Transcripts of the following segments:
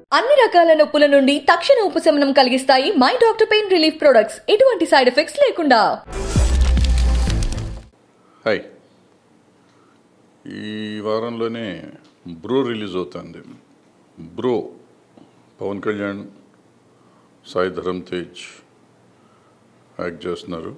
అన్ని రకాల నొప్పుల నుండి తక్షణ ఉపశమనం కలిగిస్తాయి my doctor pain relief products ఎటువంటి సైడ్ ఎఫెక్ట్స్ లేకుండా హాయ్ ఈ వారంలోనే బ్రో రిలీజ్ అవుతుంది బ్రో పవన్ కళ్యాణ్ సాయి ధరమ్ తేజ్ యాక్ట్ చేస్తున్నారు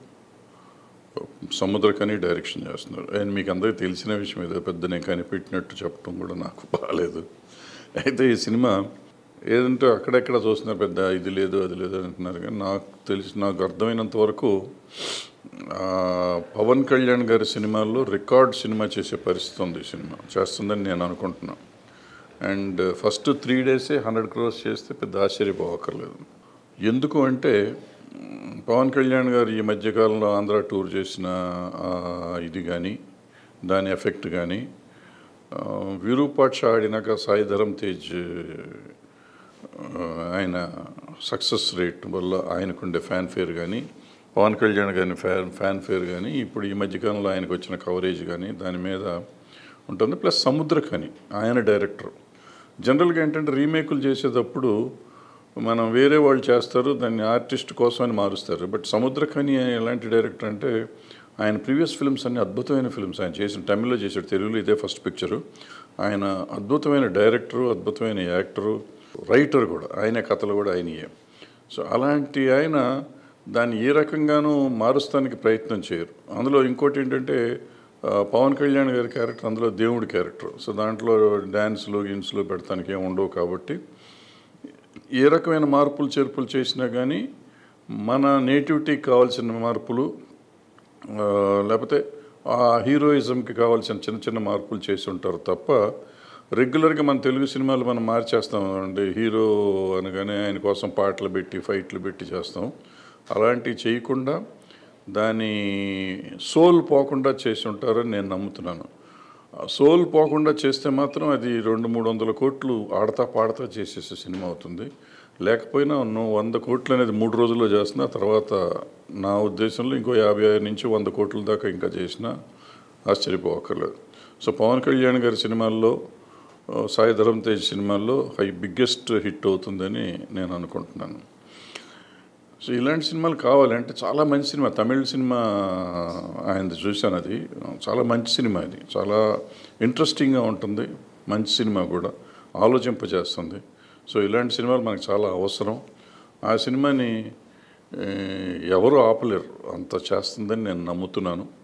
సముద్రకని డైరెక్షన్ చేస్తున్నారు అండ్ మీకు అందరికీ తెలిసిన విషయం ఏదో పెద్ద నేను కనిపెట్టినట్టు చెప్పడం కూడా నాకు బాగాలేదు అయితే ఈ సినిమా ఏదంటే అక్కడెక్కడ చూస్తున్నారు పెద్ద ఇది లేదు అది లేదు అని అంటున్నారు కానీ నాకు తెలిసి నాకు అర్థమైనంత వరకు ఆ, పవన్ కళ్యాణ్ గారి సినిమాల్లో రికార్డ్ సినిమా చేసే పరిస్థితి ఉంది ఈ సినిమా చేస్తుందని నేను అనుకుంటున్నాను అండ్ ఫస్ట్ త్రీ డేసే హండ్రెడ్ క్రోర్స్ చేస్తే పెద్ద ఆశ్చర్యపోవక్కర్లేదు ఎందుకు అంటే మ్, పవన్ కళ్యాణ్ గారు ఈ మధ్యకాలంలో ఆంధ్ర టూర్ చేసిన ఆ, ఇది కానీ దాని ఎఫెక్ట్ కానీ విరూపాక్ష ఆడినాక సాయి ధరమ్ తేజ్ ఆ, ఆయన సక్సెస్ రేట్ వల్ల ఆయనకుండే ఫ్యాన్ ఫేర్ కానీ పవన్ కళ్యాణ్ గారి ఫ్యాన్ ఫ్యాన్ ఫేర్ కానీ ఇప్పుడు ఈ మధ్యకాలంలో ఆయనకు వచ్చిన కవరేజ్ కానీ దాని మీద ఉంటుంది ప్లస్ సముద్రఖని ఆయన డైరెక్టర్ జనరల్గా ఏంటంటే రీమేకులు చేసేటప్పుడు మనం వేరే వాళ్ళు చేస్తారు దాన్ని ఆర్టిస్ట్ కోసమని మారుస్తారు బట్ సముద్రఖని ఎలాంటి డైరెక్టర్ అంటే ఆయన ప్రీవియస్ ఫిల్మ్స్ అన్ని అద్భుతమైన ఫిల్మ్స్ ఆయన చేసిన తమిళ్లో చేశాడు తెలుగులో ఇదే ఫస్ట్ పిక్చరు ఆయన అద్భుతమైన డైరెక్టరు అద్భుతమైన యాక్టరు రైటర్ కూడా ఆయన కథలు కూడా ఆయనయే సో అలాంటి ఆయన దాన్ని ఏ రకంగానూ మారుస్తానికి ప్రయత్నం చేయరు అందులో ఇంకోటి ఏంటంటే ఆ, పవన్ కళ్యాణ్ గారి క్యారెక్టర్ అందులో దేవుడి క్యారెక్టర్ సో దాంట్లో డ్యాన్స్లు గిన్స్లు పెడతానికి ఏమి ఉండవు కాబట్టి ఏ రకమైన మార్పులు చేర్పులు చేసినా కానీ మన నేటివిటీకి కావాల్సిన మార్పులు ఆ, లేకపోతే ఆ హీరోయిజంకి కావాల్సిన చిన్న చిన్న మార్పులు చేసి ఉంటారు తప్ప రెగ్యులర్గా మన తెలుగు సినిమాలు మనం మార్చేస్తాం అంటే హీరో అనగానే ఆయన కోసం పాటలు పెట్టి ఫైట్లు పెట్టి చేస్తాం అలాంటివి చేయకుండా దాని సోల్ పోకుండా చేసి ఉంటారని నేను నమ్ముతున్నాను ఆ సోల్ పోకుండా చేస్తే మాత్రం అది రెండు మూడు వందల కోట్లు ఆడతా పాడతా చేసేసే సినిమా అవుతుంది లేకపోయినా నువ్వు వంద కోట్లు అనేది మూడు రోజుల్లో చేస్తున్నా తర్వాత నా ఉద్దేశంలో ఇంకో యాభై ఐదు నుంచి వంద కోట్ల దాకా ఇంకా చేసినా ఆశ్చర్యపోవక్కర్లేదు సో పవన్ కళ్యాణ్ గారి సినిమాల్లో ఆ, సాయి ధరమ్ తేజ్ సినిమాల్లో హై బిగ్గెస్ట్ హిట్ అవుతుందని నేను అనుకుంటున్నాను సో ఇలాంటి సినిమాలు కావాలి అంటే చాలా మంచి సినిమా తమిళ సినిమా ఆయనది చూశాను అది చాలా మంచి సినిమా ఇది చాలా ఇంట్రెస్టింగ్గా ఉంటుంది మంచి సినిమా కూడా ఆలోచింపజేస్తుంది సో ఇలాంటి సినిమాలు మనకు చాలా అవసరం ఆ సినిమాని ఏ, ఎవరు ఆపలేరు అంత చేస్తుందని నేను నమ్ముతున్నాను